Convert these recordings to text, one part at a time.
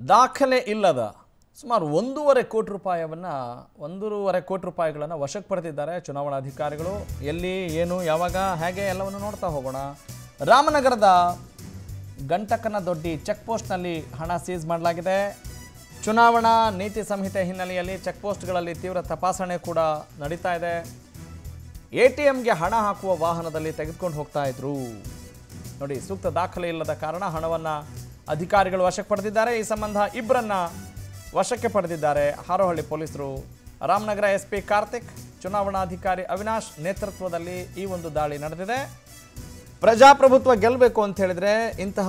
ದಾಖಲೆ ಇಲ್ಲದ ಸುಮಾರು ಒಂದೂವರೆ ಕೋಟಿ ರೂಪಾಯಿಯನ್ನು ಒಂದೂವರೆ ಕೋಟಿ ರೂಪಾಯಿಗಳನ್ನು ವಶಕ್ಕೆ ಪಡೆದಿದ್ದಾರೆ ಚುನಾವಣಾಧಿಕಾರಿಗಳು ಎಲ್ಲಿ ಏನು ಯಾವಾಗ ಹೇಗೆ ಎಲ್ಲವನ್ನು ನೋಡ್ತಾ ಹೋಗೋಣ ರಾಮನಗರದ ಗಂಟಕನ ದೊಡ್ಡಿ ಚೆಕ್ ಪೋಸ್ಟ್ನಲ್ಲಿ ಹಣ ಸೀಸ್ ಮಾಡಲಾಗಿದೆ ಚುನಾವಣಾ ನೀತಿ ಸಂಹಿತೆ ಹಿನ್ನೆಲೆಯಲ್ಲಿ ಚೆಕ್ ಪೋಸ್ಟ್ಗಳಲ್ಲಿ ತೀವ್ರ ತಪಾಸಣೆ ಕೂಡ ನಡೀತಾ ಇದೆ ಎ ಟಿ ಎಮ್ಗೆ ಹಣ ಹಾಕುವ ವಾಹನದಲ್ಲಿ ತೆಗೆದುಕೊಂಡು ಹೋಗ್ತಾ ಇದ್ರು ನೋಡಿ ಸೂಕ್ತ ದಾಖಲೆ ಇಲ್ಲದ ಕಾರಣ ಹಣವನ್ನು ಅಧಿಕಾರಿಗಳು ವಶಕ್ಕೆ ಪಡೆದಿದ್ದಾರೆ ಈ ಸಂಬಂಧ ಇಬ್ಬರನ್ನ ವಶಕ್ಕೆ ಪಡೆದಿದ್ದಾರೆ ಹಾರೋಹಳ್ಳಿ ಪೊಲೀಸರು ರಾಮನಗರ ಎಸ್ ಪಿ ಕಾರ್ತಿಕ್ ಚುನಾವಣಾಧಿಕಾರಿ ಅವಿನಾಶ್ ನೇತೃತ್ವದಲ್ಲಿ ಈ ಒಂದು ದಾಳಿ ನಡೆದಿದೆ ಪ್ರಜಾಪ್ರಭುತ್ವ ಗೆಲ್ಲಬೇಕು ಅಂತ ಹೇಳಿದ್ರೆ ಇಂತಹ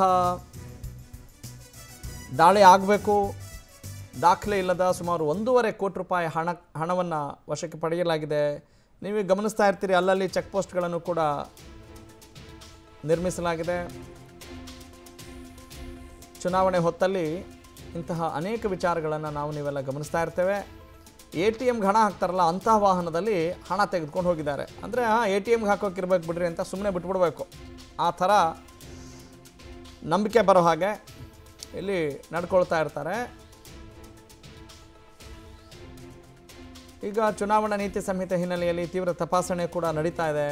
ದಾಳಿ ಆಗಬೇಕು ದಾಖಲೆ ಇಲ್ಲದ ಸುಮಾರು ಒಂದೂವರೆ ಕೋಟಿ ರೂಪಾಯಿ ಹಣ ಹಣವನ್ನು ವಶಕ್ಕೆ ಪಡೆಯಲಾಗಿದೆ ನೀವು ಗಮನಿಸ್ತಾ ಇರ್ತೀರಿ ಅಲ್ಲಲ್ಲಿ ಚೆಕ್ ಪೋಸ್ಟ್ಗಳನ್ನು ಕೂಡ ನಿರ್ಮಿಸಲಾಗಿದೆ ಚುನಾವಣೆ ಹೊತ್ತಲ್ಲಿ ಇಂತಹ ಅನೇಕ ವಿಚಾರಗಳನ್ನು ನಾವು ನೀವೆಲ್ಲ ಗಮನಿಸ್ತಾ ಇರ್ತೇವೆ ಎ ಟಿ ಎಮ್ಗೆ ಹಣ ಹಾಕ್ತಾರಲ್ಲ ಅಂತಹ ವಾಹನದಲ್ಲಿ ಹಣ ತೆಗೆದುಕೊಂಡು ಹೋಗಿದ್ದಾರೆ ಅಂದರೆ ಹಾಂ ಎ ಟಿ ಎಮ್ಗೆ ಹಾಕೋಕಿರ್ಬೇಕು ಬಿಡ್ರಿ ಅಂತ ಸುಮ್ಮನೆ ಬಿಟ್ಬಿಡ್ಬೇಕು ಆ ಥರ ನಂಬಿಕೆ ಬರೋ ಹಾಗೆ ಇಲ್ಲಿ ನಡ್ಕೊಳ್ತಾ ಇರ್ತಾರೆ ಈಗ ಚುನಾವಣಾ ನೀತಿ ಸಂಹಿತೆ ಹಿನ್ನೆಲೆಯಲ್ಲಿ ತೀವ್ರ ತಪಾಸಣೆ ಕೂಡ ನಡೀತಾ ಇದೆ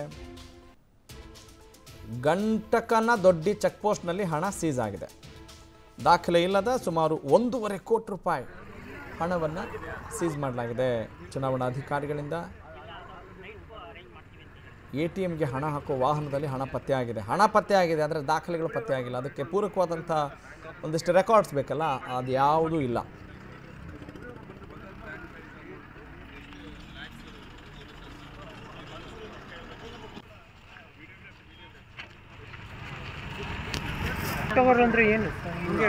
ಗಂಟಕನ ದೊಡ್ಡಿ ಚೆಕ್ ಪೋಸ್ಟ್ನಲ್ಲಿ ಹಣ ಸೀಸ್ ಆಗಿದೆ ದಾಖಲೆ ಇಲ್ಲದ ಸುಮಾರು ಒಂದೂವರೆ ಕೋಟಿ ರೂಪಾಯಿ ಹಣವನ್ನು ಸೀಸ್ ಮಾಡಲಾಗಿದೆ ಚುನಾವಣಾಧಿಕಾರಿಗಳಿಂದ ಎ ಟಿ ಎಮ್ಗೆ ಹಣ ಹಾಕೋ ವಾಹನದಲ್ಲಿ ಹಣ ಪತ್ತೆ ಆಗಿದೆ ಹಣ ಪತ್ತೆ ಆಗಿದೆ ಆದರೆ ದಾಖಲೆಗಳು ಪತ್ತೆ ಆಗಿಲ್ಲ ಅದಕ್ಕೆ ಪೂರಕವಾದಂಥ ಒಂದಿಷ್ಟು ರೆಕಾರ್ಡ್ಸ್ ಬೇಕಲ್ಲ ಅದು ಯಾವುದೂ ಇಲ್ಲ ಕವರ್ ಅಂದ್ರೆ ಏನು ಸರ್ ಹಿಂಗೆ